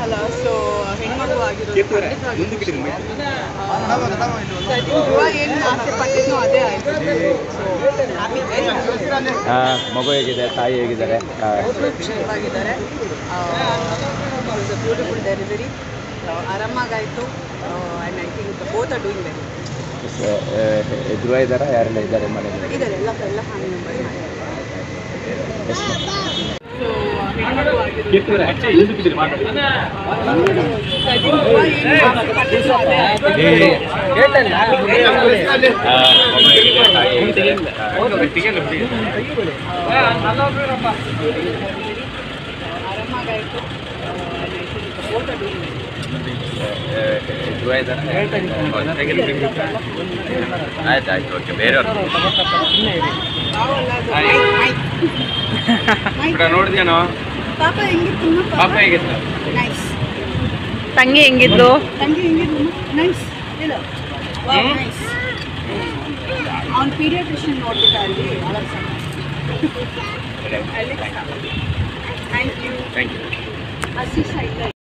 ಅಲ್ಲ ಸೊ ಹೆಣ್ಮಗು ಆಗಿರೋದು ಖಂಡಿತವಾಗಿಯೂ ಧ್ರುವ ಏನು ಆಸೆ ಪಟ್ಟಿದ್ನೋ ಅದೇ ಆಯಿತು ಸೊ ಹ್ಯಾಪಿ ವೆರಿ ಆ, ಮಗು ಹೇಗಿದೆ ತಾಯಿ ಹೇಗಿದ್ದಾರೆ ಆ, ಖುಷಿಯಾಗಿದ್ದಾರೆ ಬ್ಯೂಟಿಫುಲ್ ಡೆಲಿವರಿ ಆರಾಮಾಗಾಯಿತು and I think both are doing very so, ಆ, ಧ್ರುವ ಇದ್ದಾರಾ ಯಾರೆಲ್ಲ ಇದ್ದಾರೆ ಮನೆಯಲ್ಲಿ ಇದ್ದಾರೆ ಎಲ್ಲ ಎಲ್ಲ ಫ್ಯಾಮಿಲಿ ಮೆಂಬರ್ಸ್ ಮಾಡಿದ್ದಾರೆ ಎಷ್ಟು ಸೊ ಹೆಣ್ಮಗು ಆಗಿರೋದು ಧ್ರುವ ಏನು ಆಸೆ ಪಟ್ಟಿದ್ನೋ ಅದೇ ಆಯಿತು ಆ, ಮಗು ಹೇಗಿದೆ ತಾಯಿ ಹೇಗಿದ್ದಾರೆ ಆ, ಆರಾಮಾಗಾಯಿತು both are doing very Dhruva ಇದ್ದಾರಾ ಆಯ್ತು ಆಯ್ತು ಓಕೆ ಬೇರೆಯವ್ರು ನೋಡಿದ್ಯಾನೋ ಪಾಪ ಹೆಂಗಿತ್ತು ಪಾಪ ಹೇಗಿತ್ತು ನೈಸ್ ತಂಗಿ ಹೆಂಗಿದ್ಲು ತಂಗಿ ಹೆಂಗಿದ್ರು ನೈಸ್ ಇಲ್ಲ ನೈಸ್ ಅವ್ನ ಪೀಡಿಯಾಟ್ರಿಷನ್ ನೋಡ್ಬಿಟ್ಟ ಅಲ್ಲಿ thank you thank you Ashish ಇಲ್ಲ